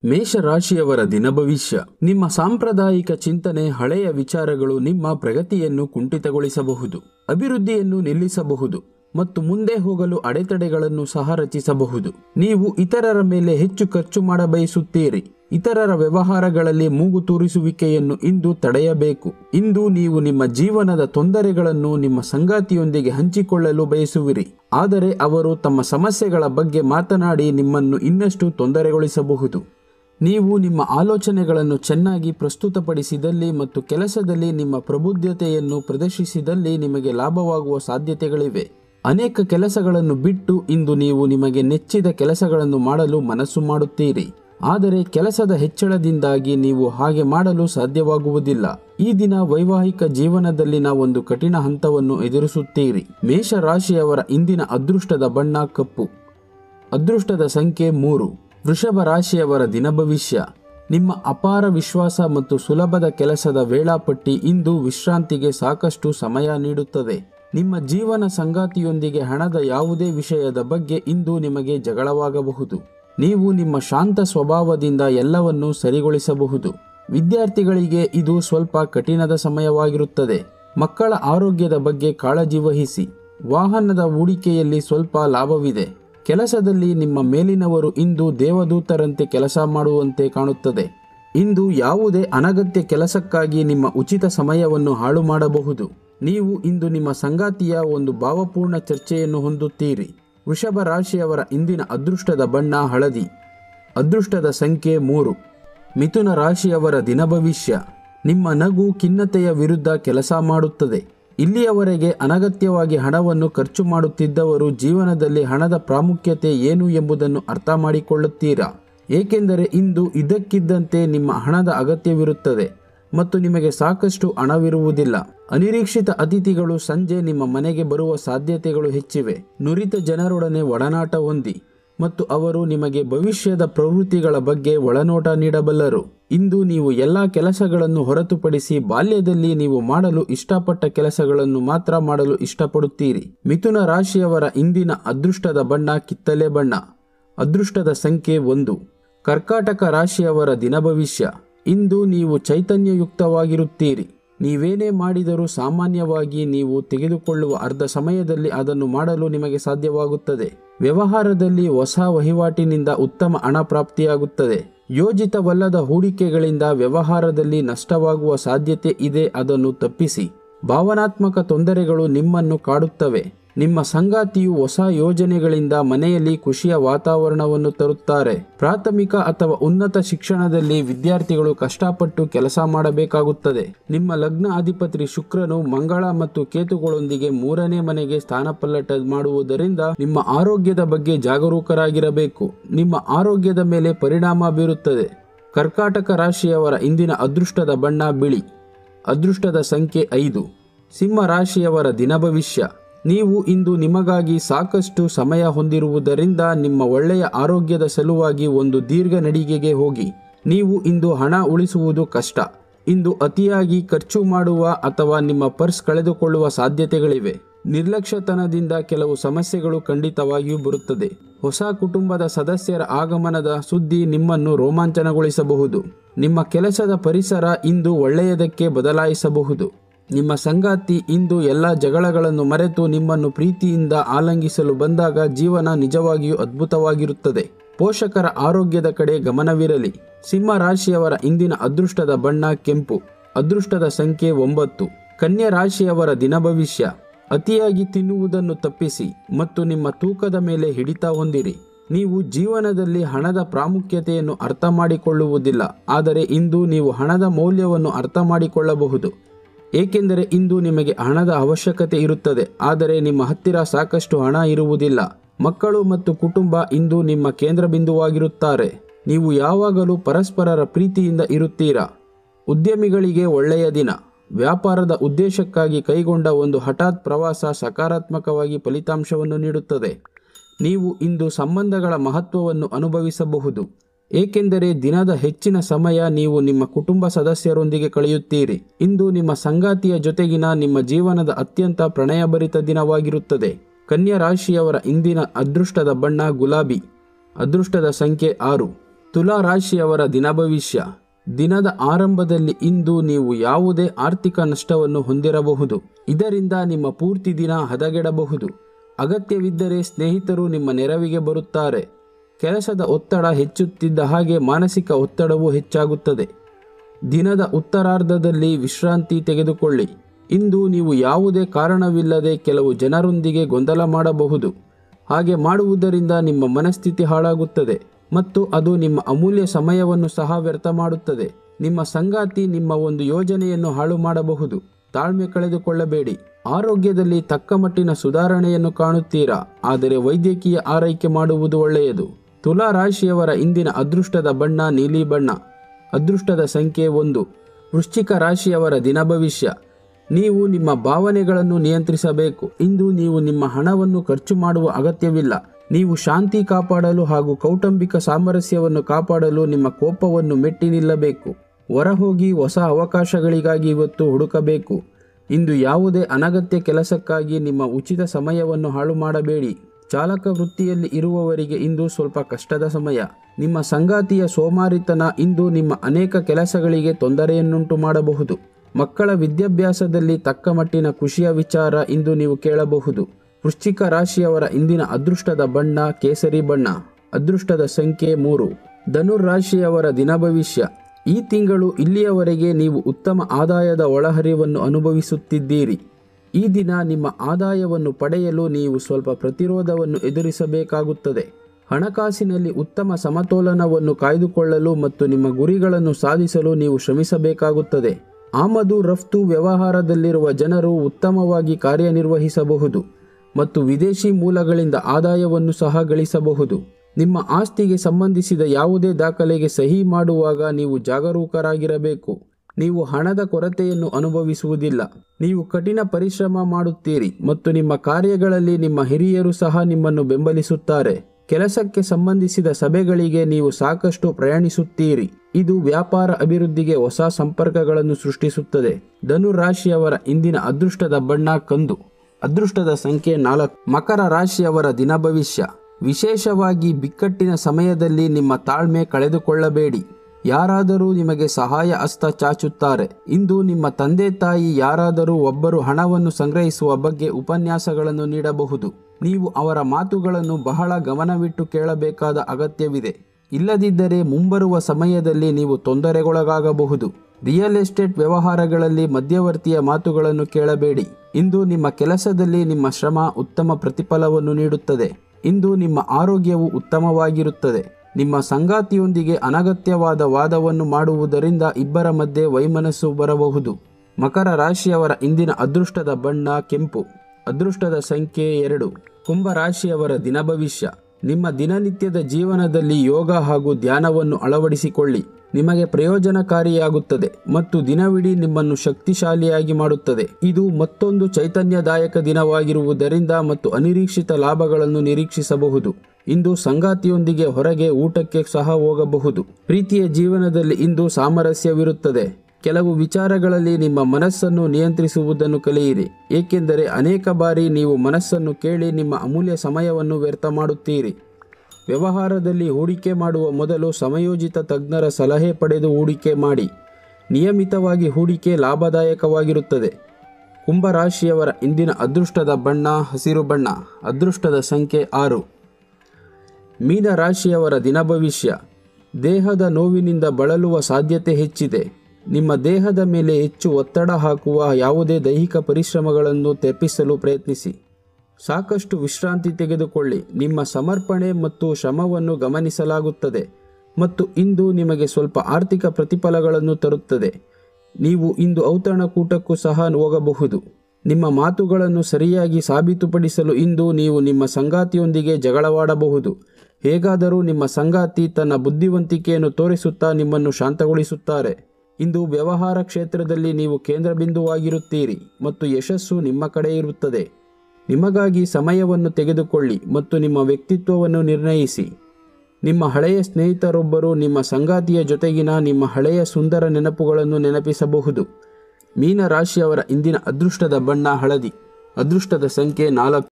ಮೇಷರಾಶಿಯವರ ದಿನಭವಿಷ್ಯ ನಿಮ್ಮ ಸಾಂಪ್ರದಾಯಿಕ ಚಿಂತನೆ ಹಳೆಯ ವಿಚಾರಗಳು ನಿಮ್ಮ ಪ್ರಗತಿಯನ್ನು ಕುಂಠಿತಗೊಳಿಸಬಹುದು ಅಭಿವೃದ್ಧಿಯನ್ನು ನಿಲ್ಲಿಸಬಹುದು ಮತ್ತು ಮುಂದೆ ಹೋಗಲು ಅಡೆತಡೆಗಳನ್ನು ಸಹ ರಚಿಸಬಹುದು ನೀವು ಇತರರ ಮೇಲೆ ಹೆಚ್ಚು ಖರ್ಚು ಮಾಡಬಯಸುತ್ತೀರಿ ಇತರರ ವ್ಯವಹಾರಗಳಲ್ಲಿ ಮೂಗು ತೂರಿಸುವಿಕೆಯನ್ನು ಇಂದು ತಡೆಯಬೇಕು ಇಂದು ನೀವು ನಿಮ್ಮ ಜೀವನದ ತೊಂದರೆಗಳನ್ನು ನಿಮ್ಮ ಸಂಗಾತಿಯೊಂದಿಗೆ ಹಂಚಿಕೊಳ್ಳಲು ಬಯಸುವಿರಿ ಆದರೆ ಅವರು ತಮ್ಮ ಸಮಸ್ಯೆಗಳ ಬಗ್ಗೆ ಮಾತನಾಡಿ ನಿಮ್ಮನ್ನು ಇನ್ನಷ್ಟು ತೊಂದರೆಗೊಳಿಸಬಹುದು ನೀವು ನಿಮ್ಮ ಆಲೋಚನೆಗಳನ್ನು ಚೆನ್ನಾಗಿ ಪ್ರಸ್ತುತಪಡಿಸಿದಲ್ಲಿ ಮತ್ತು ಕೆಲಸದಲ್ಲಿ ನಿಮ್ಮ ಪ್ರಬುದ್ಧತೆಯನ್ನು ಪ್ರದರ್ಶಿಸಿದಲ್ಲಿ ನಿಮಗೆ ಲಾಭವಾಗುವ ಸಾಧ್ಯತೆಗಳಿವೆ ಅನೇಕ ಕೆಲಸಗಳನ್ನು ಬಿಟ್ಟು ಇಂದು ನೀವು ನಿಮಗೆ ನೆಚ್ಚಿದ ಕೆಲಸಗಳನ್ನು ಮಾಡಲು ಮನಸ್ಸು ಮಾಡುತ್ತೀರಿ ಆದರೆ ಕೆಲಸದ ಹೆಚ್ಚಳದಿಂದಾಗಿ ನೀವು ಹಾಗೆ ಮಾಡಲು ಸಾಧ್ಯವಾಗುವುದಿಲ್ಲ ಈ ದಿನ ವೈವಾಹಿಕ ಜೀವನದಲ್ಲಿನ ಒಂದು ಕಠಿಣ ಹಂತವನ್ನು ಎದುರಿಸುತ್ತೀರಿ ಮೇಷರಾಶಿಯವರ ಇಂದಿನ ಅದೃಷ್ಟದ ಬಣ್ಣ ಕಪ್ಪು ಅದೃಷ್ಟದ ಸಂಖ್ಯೆ ಮೂರು ವೃಷಭ ರಾಶಿಯವರ ದಿನಭವಿಷ್ಯ ನಿಮ್ಮ ಅಪಾರ ವಿಶ್ವಾಸ ಮತ್ತು ಸುಲಭದ ಕೆಲಸದ ವೇಳಾಪಟ್ಟಿ ಇಂದು ವಿಶ್ರಾಂತಿಗೆ ಸಾಕಷ್ಟು ಸಮಯ ನೀಡುತ್ತದೆ ನಿಮ್ಮ ಜೀವನ ಸಂಗಾತಿಯೊಂದಿಗೆ ಹಣದ ಯಾವುದೇ ವಿಷಯದ ಬಗ್ಗೆ ಇಂದು ನಿಮಗೆ ಜಗಳವಾಗಬಹುದು ನೀವು ನಿಮ್ಮ ಶಾಂತ ಸ್ವಭಾವದಿಂದ ಎಲ್ಲವನ್ನೂ ಸರಿಗೊಳಿಸಬಹುದು ವಿದ್ಯಾರ್ಥಿಗಳಿಗೆ ಇದು ಸ್ವಲ್ಪ ಕಠಿಣದ ಸಮಯವಾಗಿರುತ್ತದೆ ಮಕ್ಕಳ ಆರೋಗ್ಯದ ಬಗ್ಗೆ ಕಾಳಜಿ ವಹಿಸಿ ವಾಹನದ ಹೂಡಿಕೆಯಲ್ಲಿ ಸ್ವಲ್ಪ ಲಾಭವಿದೆ ಕೆಲಸದಲ್ಲಿ ನಿಮ್ಮ ಮೇಲಿನವರು ಇಂದು ದೇವದೂತರಂತೆ ಕೆಲಸ ಮಾಡುವಂತೆ ಕಾಣುತ್ತದೆ ಇಂದು ಯಾವುದೇ ಅನಗತ್ಯ ಕೆಲಸಕ್ಕಾಗಿ ನಿಮ್ಮ ಉಚಿತ ಸಮಯವನ್ನು ಹಾಳು ಮಾಡಬಹುದು ನೀವು ಇಂದು ನಿಮ್ಮ ಸಂಗಾತಿಯ ಒಂದು ಭಾವಪೂರ್ಣ ಚರ್ಚೆಯನ್ನು ಹೊಂದುತ್ತೀರಿ ವೃಷಭ ರಾಶಿಯವರ ಇಂದಿನ ಅದೃಷ್ಟದ ಬಣ್ಣ ಹಳದಿ ಅದೃಷ್ಟದ ಸಂಖ್ಯೆ ಮೂರು ಮಿಥುನ ರಾಶಿಯವರ ದಿನಭವಿಷ್ಯ ನಿಮ್ಮ ನಗು ಖಿನ್ನತೆಯ ವಿರುದ್ಧ ಕೆಲಸ ಮಾಡುತ್ತದೆ ಇಲ್ಲಿಯವರೆಗೆ ಅನಗತ್ಯವಾಗಿ ಹಣವನ್ನು ಖರ್ಚು ಮಾಡುತ್ತಿದ್ದವರು ಜೀವನದಲ್ಲಿ ಹಣದ ಪ್ರಾಮುಖ್ಯತೆ ಏನು ಎಂಬುದನ್ನು ಅರ್ಥ ಮಾಡಿಕೊಳ್ಳುತ್ತೀರಾ ಏಕೆಂದರೆ ಇಂದು ಇದ್ದಕ್ಕಿದ್ದಂತೆ ನಿಮ್ಮ ಹಣದ ಅಗತ್ಯವಿರುತ್ತದೆ ಮತ್ತು ನಿಮಗೆ ಸಾಕಷ್ಟು ಹಣವಿರುವುದಿಲ್ಲ ಅನಿರೀಕ್ಷಿತ ಅತಿಥಿಗಳು ಸಂಜೆ ನಿಮ್ಮ ಮನೆಗೆ ಬರುವ ಸಾಧ್ಯತೆಗಳು ಹೆಚ್ಚಿವೆ ನುರಿತ ಜನರೊಡನೆ ಒಡನಾಟ ಹೊಂದಿ ಮತ್ತು ಅವರು ನಿಮಗೆ ಭವಿಷ್ಯದ ಪ್ರವೃತ್ತಿಗಳ ಬಗ್ಗೆ ಒಳನೋಟ ನೀಡಬಲ್ಲರು ಇಂದು ನೀವು ಎಲ್ಲ ಕೆಲಸಗಳನ್ನು ಹೊರತುಪಡಿಸಿ ಬಾಲ್ಯದಲ್ಲಿ ನೀವು ಮಾಡಲು ಇಷ್ಟಪಟ್ಟ ಕೆಲಸಗಳನ್ನು ಮಾತ್ರ ಮಾಡಲು ಇಷ್ಟಪಡುತ್ತೀರಿ ಮಿಥುನ ರಾಶಿಯವರ ಇಂದಿನ ಅದೃಷ್ಟದ ಬಣ್ಣ ಕಿತ್ತಲೆ ಬಣ್ಣ ಅದೃಷ್ಟದ ಸಂಖ್ಯೆ ಒಂದು ಕರ್ಕಾಟಕ ರಾಶಿಯವರ ದಿನಭವಿಷ್ಯ ಇಂದು ನೀವು ಚೈತನ್ಯಯುಕ್ತವಾಗಿರುತ್ತೀರಿ ನೀವೇನೇ ಮಾಡಿದರೂ ಸಾಮಾನ್ಯವಾಗಿ ನೀವು ತೆಗೆದುಕೊಳ್ಳುವ ಅರ್ಧ ಸಮಯದಲ್ಲಿ ಅದನ್ನು ಮಾಡಲು ನಿಮಗೆ ಸಾಧ್ಯವಾಗುತ್ತದೆ ವ್ಯವಹಾರದಲ್ಲಿ ಹೊಸ ವಹಿವಾಟಿನಿಂದ ಉತ್ತಮ ಹಣ ಪ್ರಾಪ್ತಿಯಾಗುತ್ತದೆ ಯೋಜಿತವಲ್ಲದ ಹೂಡಿಕೆಗಳಿಂದ ವ್ಯವಹಾರದಲ್ಲಿ ನಷ್ಟವಾಗುವ ಸಾಧ್ಯತೆ ಇದೆ ಅದನ್ನು ತಪ್ಪಿಸಿ ಭಾವನಾತ್ಮಕ ತೊಂದರೆಗಳು ನಿಮ್ಮನ್ನು ಕಾಡುತ್ತವೆ ನಿಮ್ಮ ಸಂಗಾತಿಯು ಹೊಸ ಯೋಜನೆಗಳಿಂದ ಮನೆಯಲ್ಲಿ ಖುಷಿಯ ವಾತಾವರಣವನ್ನು ತರುತ್ತಾರೆ ಪ್ರಾಥಮಿಕ ಅಥವಾ ಉನ್ನತ ಶಿಕ್ಷಣದಲ್ಲಿ ವಿದ್ಯಾರ್ಥಿಗಳು ಕಷ್ಟಪಟ್ಟು ಕೆಲಸ ಮಾಡಬೇಕಾಗುತ್ತದೆ ನಿಮ್ಮ ಲಗ್ನ ಅಧಿಪತಿ ಶುಕ್ರನು ಮಂಗಳ ಮತ್ತು ಕೇತುಗಳೊಂದಿಗೆ ಮೂರನೇ ಮನೆಗೆ ಸ್ಥಾನಪಲ್ಲಟ ಮಾಡುವುದರಿಂದ ನಿಮ್ಮ ಆರೋಗ್ಯದ ಬಗ್ಗೆ ಜಾಗರೂಕರಾಗಿರಬೇಕು ನಿಮ್ಮ ಆರೋಗ್ಯದ ಮೇಲೆ ಪರಿಣಾಮ ಬೀರುತ್ತದೆ ಕರ್ಕಾಟಕ ರಾಶಿಯವರ ಇಂದಿನ ಅದೃಷ್ಟದ ಬಣ್ಣ ಬಿಳಿ ಅದೃಷ್ಟದ ಸಂಖ್ಯೆ ಐದು ಸಿಂಹ ರಾಶಿಯವರ ದಿನಭವಿಷ್ಯ ನೀವು ಇಂದು ನಿಮಗಾಗಿ ಸಾಕಷ್ಟು ಸಮಯ ಹೊಂದಿರುವುದರಿಂದ ನಿಮ್ಮ ಒಳ್ಳೆಯ ಆರೋಗ್ಯದ ಸಲುವಾಗಿ ಒಂದು ದೀರ್ಘ ನಡಿಗೆಗೆ ಹೋಗಿ ನೀವು ಇಂದು ಹಣ ಉಳಿಸುವುದು ಕಷ್ಟ ಇಂದು ಅತಿಯಾಗಿ ಖರ್ಚು ಮಾಡುವ ಅಥವಾ ನಿಮ್ಮ ಪರ್ಸ್ ಕಳೆದುಕೊಳ್ಳುವ ಸಾಧ್ಯತೆಗಳಿವೆ ನಿರ್ಲಕ್ಷ್ಯತನದಿಂದ ಕೆಲವು ಸಮಸ್ಯೆಗಳು ಖಂಡಿತವಾಗಿಯೂ ಬರುತ್ತದೆ ಹೊಸ ಕುಟುಂಬದ ಸದಸ್ಯರ ಆಗಮನದ ಸುದ್ದಿ ನಿಮ್ಮನ್ನು ರೋಮಾಂಚನಗೊಳಿಸಬಹುದು ನಿಮ್ಮ ಕೆಲಸದ ಪರಿಸರ ಇಂದು ಒಳ್ಳೆಯದಕ್ಕೆ ಬದಲಾಯಿಸಬಹುದು ನಿಮ್ಮ ಸಂಗಾತಿ ಇಂದು ಎಲ್ಲ ಜಗಳಗಳನ್ನು ಮರೆತು ನಿಮ್ಮನ್ನು ಪ್ರೀತಿಯಿಂದ ಆಲಂಗಿಸಲು ಬಂದಾಗ ಜೀವನ ನಿಜವಾಗಿಯೂ ಅದ್ಭುತವಾಗಿರುತ್ತದೆ ಪೋಷಕರ ಆರೋಗ್ಯದ ಕಡೆ ಗಮನವಿರಲಿ ಸಿಂಹ ರಾಶಿಯವರ ಇಂದಿನ ಅದೃಷ್ಟದ ಬಣ್ಣ ಕೆಂಪು ಅದೃಷ್ಟದ ಸಂಖ್ಯೆ ಒಂಬತ್ತು ಕನ್ಯಾ ರಾಶಿಯವರ ದಿನಭವಿಷ್ಯ ಅತಿಯಾಗಿ ತಿನ್ನುವುದನ್ನು ತಪ್ಪಿಸಿ ಮತ್ತು ನಿಮ್ಮ ತೂಕದ ಮೇಲೆ ಹಿಡಿತ ಹೊಂದಿರಿ ನೀವು ಜೀವನದಲ್ಲಿ ಹಣದ ಪ್ರಾಮುಖ್ಯತೆಯನ್ನು ಅರ್ಥ ಮಾಡಿಕೊಳ್ಳುವುದಿಲ್ಲ ಆದರೆ ಇಂದು ನೀವು ಹಣದ ಮೌಲ್ಯವನ್ನು ಅರ್ಥ ಮಾಡಿಕೊಳ್ಳಬಹುದು ಏಕೆಂದರೆ ಇಂದು ನಿಮಗೆ ಹಣದ ಅವಶ್ಯಕತೆ ಇರುತ್ತದೆ ಆದರೆ ನಿಮ್ಮ ಹತ್ತಿರ ಸಾಕಷ್ಟು ಹಣ ಇರುವುದಿಲ್ಲ ಮಕ್ಕಳು ಮತ್ತು ಕುಟುಂಬ ಇಂದು ನಿಮ್ಮ ಕೇಂದ್ರ ಬಿಂದುವಾಗಿರುತ್ತಾರೆ ನೀವು ಯಾವಾಗಲೂ ಪರಸ್ಪರರ ಪ್ರೀತಿಯಿಂದ ಇರುತ್ತೀರಾ ಉದ್ಯಮಿಗಳಿಗೆ ಒಳ್ಳೆಯ ದಿನ ವ್ಯಾಪಾರದ ಉದ್ದೇಶಕ್ಕಾಗಿ ಕೈಗೊಂಡ ಒಂದು ಹಠಾತ್ ಪ್ರವಾಸ ಸಕಾರಾತ್ಮಕವಾಗಿ ಫಲಿತಾಂಶವನ್ನು ನೀಡುತ್ತದೆ ನೀವು ಇಂದು ಸಂಬಂಧಗಳ ಮಹತ್ವವನ್ನು ಅನುಭವಿಸಬಹುದು ಏಕೆಂದರೆ ದಿನದ ಹೆಚ್ಚಿನ ಸಮಯ ನೀವು ನಿಮ್ಮ ಕುಟುಂಬ ಸದಸ್ಯರೊಂದಿಗೆ ಕಳೆಯುತ್ತೀರಿ ಇಂದು ನಿಮ್ಮ ಸಂಗಾತಿಯ ಜೊತೆಗಿನ ನಿಮ್ಮ ಜೀವನದ ಅತ್ಯಂತ ಪ್ರಣಯಭರಿತ ದಿನವಾಗಿರುತ್ತದೆ ಕನ್ಯಾ ರಾಶಿಯವರ ಇಂದಿನ ಅದೃಷ್ಟದ ಬಣ್ಣ ಗುಲಾಬಿ ಅದೃಷ್ಟದ ಸಂಖ್ಯೆ ಆರು ತುಲಾ ರಾಶಿಯವರ ದಿನ ಭವಿಷ್ಯ ದಿನದ ಆರಂಭದಲ್ಲಿ ಇಂದು ನೀವು ಯಾವುದೇ ಆರ್ಥಿಕ ನಷ್ಟವನ್ನು ಹೊಂದಿರಬಹುದು ಇದರಿಂದ ನಿಮ್ಮ ಪೂರ್ತಿ ದಿನ ಹದಗೆಡಬಹುದು ಅಗತ್ಯವಿದ್ದರೆ ಸ್ನೇಹಿತರು ನಿಮ್ಮ ನೆರವಿಗೆ ಬರುತ್ತಾರೆ ಕೆಲಸದ ಒತ್ತಡ ಹೆಚ್ಚುತ್ತಿದ್ದ ಹಾಗೆ ಮಾನಸಿಕ ಒತ್ತಡವೂ ಹೆಚ್ಚಾಗುತ್ತದೆ ದಿನದ ಉತ್ತರಾರ್ಧದಲ್ಲಿ ವಿಶ್ರಾಂತಿ ತೆಗೆದುಕೊಳ್ಳಿ ಇಂದು ನೀವು ಯಾವುದೇ ಕಾರಣವಿಲ್ಲದೆ ಕೆಲವು ಜನರೊಂದಿಗೆ ಗೊಂದಲ ಮಾಡಬಹುದು ಹಾಗೆ ಮಾಡುವುದರಿಂದ ನಿಮ್ಮ ಮನಸ್ಥಿತಿ ಹಾಳಾಗುತ್ತದೆ ಮತ್ತು ಅದು ನಿಮ್ಮ ಅಮೂಲ್ಯ ಸಮಯವನ್ನು ಸಹ ವ್ಯರ್ಥ ಮಾಡುತ್ತದೆ ನಿಮ್ಮ ಸಂಗಾತಿ ನಿಮ್ಮ ಒಂದು ಯೋಜನೆಯನ್ನು ಹಾಳು ಮಾಡಬಹುದು ತಾಳ್ಮೆ ಕಳೆದುಕೊಳ್ಳಬೇಡಿ ಆರೋಗ್ಯದಲ್ಲಿ ತಕ್ಕ ಮಟ್ಟಿನ ಸುಧಾರಣೆಯನ್ನು ಕಾಣುತ್ತೀರಾ ಆದರೆ ವೈದ್ಯಕೀಯ ಆರೈಕೆ ಮಾಡುವುದು ಒಳ್ಳೆಯದು ತುಲಾ ರಾಶಿಯವರ ಇಂದಿನ ಅದೃಷ್ಟದ ಬಣ್ಣ ನೀಲಿ ಬಣ್ಣ ಅದೃಷ್ಟದ ಸಂಖ್ಯೆ ಒಂದು ವೃಶ್ಚಿಕ ರಾಶಿಯವರ ದಿನ ಭವಿಷ್ಯ ನೀವು ನಿಮ್ಮ ಭಾವನೆಗಳನ್ನು ನಿಯಂತ್ರಿಸಬೇಕು ಇಂದು ನೀವು ನಿಮ್ಮ ಹಣವನ್ನು ಖರ್ಚು ಮಾಡುವ ಅಗತ್ಯವಿಲ್ಲ ನೀವು ಶಾಂತಿ ಕಾಪಾಡಲು ಹಾಗೂ ಕೌಟುಂಬಿಕ ಸಾಮರಸ್ಯವನ್ನು ಕಾಪಾಡಲು ನಿಮ್ಮ ಕೋಪವನ್ನು ಮೆಟ್ಟಿ ನಿಲ್ಲಬೇಕು ಹೊರಹೋಗಿ ಹೊಸ ಅವಕಾಶಗಳಿಗಾಗಿ ಇವತ್ತು ಹುಡುಕಬೇಕು ಇಂದು ಯಾವುದೇ ಅನಗತ್ಯ ಕೆಲಸಕ್ಕಾಗಿ ನಿಮ್ಮ ಉಚಿತ ಸಮಯವನ್ನು ಹಾಳು ಮಾಡಬೇಡಿ ಚಾಲಕ ವೃತ್ತಿಯಲ್ಲಿ ಇರುವವರಿಗೆ ಇಂದು ಸ್ವಲ್ಪ ಕಷ್ಟದ ಸಮಯ ನಿಮ್ಮ ಸಂಗಾತಿಯ ಸೋಮಾರಿತನ ಇಂದು ನಿಮ್ಮ ಅನೇಕ ಕೆಲಸಗಳಿಗೆ ತೊಂದರೆಯನ್ನುಂಟು ಮಾಡಬಹುದು ಮಕ್ಕಳ ವಿದ್ಯಾಭ್ಯಾಸದಲ್ಲಿ ತಕ್ಕ ಮಟ್ಟಿನ ಖುಷಿಯ ವಿಚಾರ ಇಂದು ನೀವು ಕೇಳಬಹುದು ವೃಶ್ಚಿಕ ರಾಶಿಯವರ ಇಂದಿನ ಅದೃಷ್ಟದ ಬಣ್ಣ ಕೇಸರಿ ಬಣ್ಣ ಅದೃಷ್ಟದ ಸಂಖ್ಯೆ ಮೂರು ಧನುರ್ ರಾಶಿಯವರ ದಿನ ಭವಿಷ್ಯ ಈ ತಿಂಗಳು ಇಲ್ಲಿಯವರೆಗೆ ನೀವು ಉತ್ತಮ ಆದಾಯದ ಒಳಹರಿವನ್ನು ಅನುಭವಿಸುತ್ತಿದ್ದೀರಿ ಈ ದಿನ ನಿಮ್ಮ ಆದಾಯವನ್ನು ಪಡೆಯಲು ನೀವು ಸ್ವಲ್ಪ ಪ್ರತಿರೋಧವನ್ನು ಎದುರಿಸಬೇಕಾಗುತ್ತದೆ ಹಣಕಾಸಿನಲ್ಲಿ ಉತ್ತಮ ಸಮತೋಲನವನ್ನು ಕಾಯ್ದುಕೊಳ್ಳಲು ಮತ್ತು ನಿಮ್ಮ ಗುರಿಗಳನ್ನು ಸಾಧಿಸಲು ನೀವು ಶ್ರಮಿಸಬೇಕಾಗುತ್ತದೆ ಆಮದು ರಫ್ತು ವ್ಯವಹಾರದಲ್ಲಿರುವ ಜನರು ಉತ್ತಮವಾಗಿ ಕಾರ್ಯನಿರ್ವಹಿಸಬಹುದು ಮತ್ತು ವಿದೇಶಿ ಮೂಲಗಳಿಂದ ಆದಾಯವನ್ನು ಸಹ ಗಳಿಸಬಹುದು ನಿಮ್ಮ ಆಸ್ತಿಗೆ ಸಂಬಂಧಿಸಿದ ಯಾವುದೇ ದಾಖಲೆಗೆ ಸಹಿ ಮಾಡುವಾಗ ನೀವು ಜಾಗರೂಕರಾಗಿರಬೇಕು ನೀವು ಹಣದ ಕೊರತೆಯನ್ನು ಅನುಭವಿಸುವುದಿಲ್ಲ ನೀವು ಕಠಿಣ ಪರಿಶ್ರಮ ಮಾಡುತ್ತೀರಿ ಮತ್ತು ನಿಮ್ಮ ಕಾರ್ಯಗಳಲ್ಲಿ ನಿಮ್ಮ ಹಿರಿಯರು ಸಹ ನಿಮ್ಮನ್ನು ಬೆಂಬಲಿಸುತ್ತಾರೆ ಕೆಲಸಕ್ಕೆ ಸಂಬಂಧಿಸಿದ ಸಭೆಗಳಿಗೆ ನೀವು ಸಾಕಷ್ಟು ಪ್ರಯಾಣಿಸುತ್ತೀರಿ ಇದು ವ್ಯಾಪಾರ ಅಭಿವೃದ್ಧಿಗೆ ಹೊಸ ಸಂಪರ್ಕಗಳನ್ನು ಸೃಷ್ಟಿಸುತ್ತದೆ ಧನು ರಾಶಿಯವರ ಇಂದಿನ ಅದೃಷ್ಟದ ಬಣ್ಣ ಕಂದು ಅದೃಷ್ಟದ ಸಂಖ್ಯೆ ನಾಲ್ಕು ಮಕರ ರಾಶಿಯವರ ದಿನ ಭವಿಷ್ಯ ವಿಶೇಷವಾಗಿ ಬಿಕ್ಕಟ್ಟಿನ ಸಮಯದಲ್ಲಿ ನಿಮ್ಮ ತಾಳ್ಮೆ ಕಳೆದುಕೊಳ್ಳಬೇಡಿ ಯಾರಾದರೂ ನಿಮಗೆ ಸಹಾಯ ಹಸ್ತ ಚಾಚುತ್ತಾರೆ ಇಂದು ನಿಮ್ಮ ತಂದೆ ತಾಯಿ ಯಾರಾದರೂ ಒಬ್ಬರು ಹಣವನ್ನು ಸಂಗ್ರಹಿಸುವ ಬಗ್ಗೆ ಉಪನ್ಯಾಸಗಳನ್ನು ನೀಡಬಹುದು ನೀವು ಅವರ ಮಾತುಗಳನ್ನು ಬಹಳ ಗಮನವಿಟ್ಟು ಕೇಳಬೇಕಾದ ಅಗತ್ಯವಿದೆ ಇಲ್ಲದಿದ್ದರೆ ಮುಂಬರುವ ಸಮಯದಲ್ಲಿ ನೀವು ತೊಂದರೆಗೊಳಗಾಗಬಹುದು ರಿಯಲ್ ಎಸ್ಟೇಟ್ ವ್ಯವಹಾರಗಳಲ್ಲಿ ಮಧ್ಯವರ್ತಿಯ ಮಾತುಗಳನ್ನು ಕೇಳಬೇಡಿ ಇಂದು ನಿಮ್ಮ ಕೆಲಸದಲ್ಲಿ ನಿಮ್ಮ ಶ್ರಮ ಉತ್ತಮ ಪ್ರತಿಫಲವನ್ನು ನೀಡುತ್ತದೆ ಇಂದು ನಿಮ್ಮ ಆರೋಗ್ಯವು ಉತ್ತಮವಾಗಿರುತ್ತದೆ ನಿಮ್ಮ ಸಂಗಾತಿಯೊಂದಿಗೆ ಅನಗತ್ಯವಾದ ವಾದವನ್ನು ಮಾಡುವುದರಿಂದ ಇಬ್ಬರ ಮಧ್ಯೆ ವೈಮನಸ್ಸು ಬರಬಹುದು ಮಕರ ರಾಶಿಯವರ ಇಂದಿನ ಅದೃಷ್ಟದ ಬಣ್ಣ ಕೆಂಪು ಅದೃಷ್ಟದ ಸಂಖ್ಯೆ ಎರಡು ಕುಂಭ ರಾಶಿಯವರ ದಿನ ಭವಿಷ್ಯ ನಿಮ್ಮ ದಿನನಿತ್ಯದ ಜೀವನದಲ್ಲಿ ಯೋಗ ಹಾಗೂ ಧ್ಯಾನವನ್ನು ಅಳವಡಿಸಿಕೊಳ್ಳಿ ನಿಮಗೆ ಪ್ರಯೋಜನಕಾರಿಯಾಗುತ್ತದೆ ಮತ್ತು ದಿನವಿಡೀ ನಿಮ್ಮನ್ನು ಶಕ್ತಿಶಾಲಿಯಾಗಿ ಮಾಡುತ್ತದೆ ಇದು ಮತ್ತೊಂದು ಚೈತನ್ಯದಾಯಕ ದಿನವಾಗಿರುವುದರಿಂದ ಮತ್ತು ಅನಿರೀಕ್ಷಿತ ಲಾಭಗಳನ್ನು ನಿರೀಕ್ಷಿಸಬಹುದು ಇಂದು ಸಂಗಾತಿಯೊಂದಿಗೆ ಹೊರಗೆ ಊಟಕ್ಕೆ ಸಹ ಹೋಗಬಹುದು ಪ್ರೀತಿಯ ಜೀವನದಲ್ಲಿ ಇಂದು ಸಾಮರಸ್ಯವಿರುತ್ತದೆ ಕೆಲವು ವಿಚಾರಗಳಲ್ಲಿ ನಿಮ್ಮ ಮನಸ್ಸನ್ನು ನಿಯಂತ್ರಿಸುವುದನ್ನು ಕಲಿಯಿರಿ ಏಕೆಂದರೆ ಅನೇಕ ಬಾರಿ ನೀವು ಮನಸ್ಸನ್ನು ಕೇಳಿ ನಿಮ್ಮ ಅಮೂಲ್ಯ ಸಮಯವನ್ನು ವ್ಯರ್ಥ ಮಾಡುತ್ತೀರಿ ವ್ಯವಹಾರದಲ್ಲಿ ಹೂಡಿಕೆ ಮಾಡುವ ಮೊದಲು ಸಮಯೋಜಿತ ತಜ್ಞರ ಸಲಹೆ ಪಡೆದು ಹೂಡಿಕೆ ಮಾಡಿ ನಿಯಮಿತವಾಗಿ ಹೂಡಿಕೆ ಲಾಭದಾಯಕವಾಗಿರುತ್ತದೆ ಕುಂಭರಾಶಿಯವರ ಇಂದಿನ ಅದೃಷ್ಟದ ಬಣ್ಣ ಹಸಿರು ಬಣ್ಣ ಅದೃಷ್ಟದ ಸಂಖ್ಯೆ ಆರು ಮೀನ ರಾಶಿಯವರ ದಿನ ಭವಿಷ್ಯ ದೇಹದ ನೋವಿನಿಂದ ಬಳಲುವ ಸಾಧ್ಯತೆ ಹೆಚ್ಚಿದೆ ನಿಮ್ಮ ದೇಹದ ಮೇಲೆ ಹೆಚ್ಚು ಒತ್ತಡ ಹಾಕುವ ಯಾವುದೇ ದೈಹಿಕ ಪರಿಶ್ರಮಗಳನ್ನು ತೆಪ್ಪಿಸಲು ಪ್ರಯತ್ನಿಸಿ ಸಾಕಷ್ಟು ವಿಶ್ರಾಂತಿ ತೆಗೆದುಕೊಳ್ಳಿ ನಿಮ್ಮ ಸಮರ್ಪಣೆ ಮತ್ತು ಶ್ರಮವನ್ನು ಗಮನಿಸಲಾಗುತ್ತದೆ ಮತ್ತು ಇಂದು ನಿಮಗೆ ಸ್ವಲ್ಪ ಆರ್ಥಿಕ ಪ್ರತಿಫಲಗಳನ್ನು ತರುತ್ತದೆ ನೀವು ಇಂದು ಔತಣಕೂಟಕ್ಕೂ ಸಹ ಹೋಗಬಹುದು ನಿಮ್ಮ ಮಾತುಗಳನ್ನು ಸರಿಯಾಗಿ ಸಾಬೀತುಪಡಿಸಲು ಇಂದು ನೀವು ನಿಮ್ಮ ಸಂಗಾತಿಯೊಂದಿಗೆ ಜಗಳವಾಡಬಹುದು ಹೇಗಾದರೂ ನಿಮ್ಮ ಸಂಗಾತಿ ತನ್ನ ಬುದ್ಧಿವಂತಿಕೆಯನ್ನು ತೋರಿಸುತ್ತಾ ನಿಮ್ಮನ್ನು ಶಾಂತಗೊಳಿಸುತ್ತಾರೆ ಇಂದು ವ್ಯವಹಾರ ಕ್ಷೇತ್ರದಲ್ಲಿ ನೀವು ಕೇಂದ್ರಬಿಂದುವಾಗಿರುತ್ತೀರಿ ಮತ್ತು ಯಶಸ್ಸು ನಿಮ್ಮ ಕಡೆ ಇರುತ್ತದೆ ನಿಮಗಾಗಿ ಸಮಯವನ್ನು ತೆಗೆದುಕೊಳ್ಳಿ ಮತ್ತು ನಿಮ್ಮ ವ್ಯಕ್ತಿತ್ವವನ್ನು ನಿರ್ಣಯಿಸಿ ನಿಮ್ಮ ಹಳೆಯ ಸ್ನೇಹಿತರೊಬ್ಬರು ನಿಮ್ಮ ಸಂಗಾತಿಯ ಜೊತೆಗಿನ ನಿಮ್ಮ ಹಳೆಯ ಸುಂದರ ನೆನಪುಗಳನ್ನು ನೆನಪಿಸಬಹುದು ಮೀನ ರಾಶಿಯವರ ಇಂದಿನ ಅದೃಷ್ಟದ ಬಣ್ಣ ಹಳದಿ ಅದೃಷ್ಟದ ಸಂಖ್ಯೆ ನಾಲ್ಕು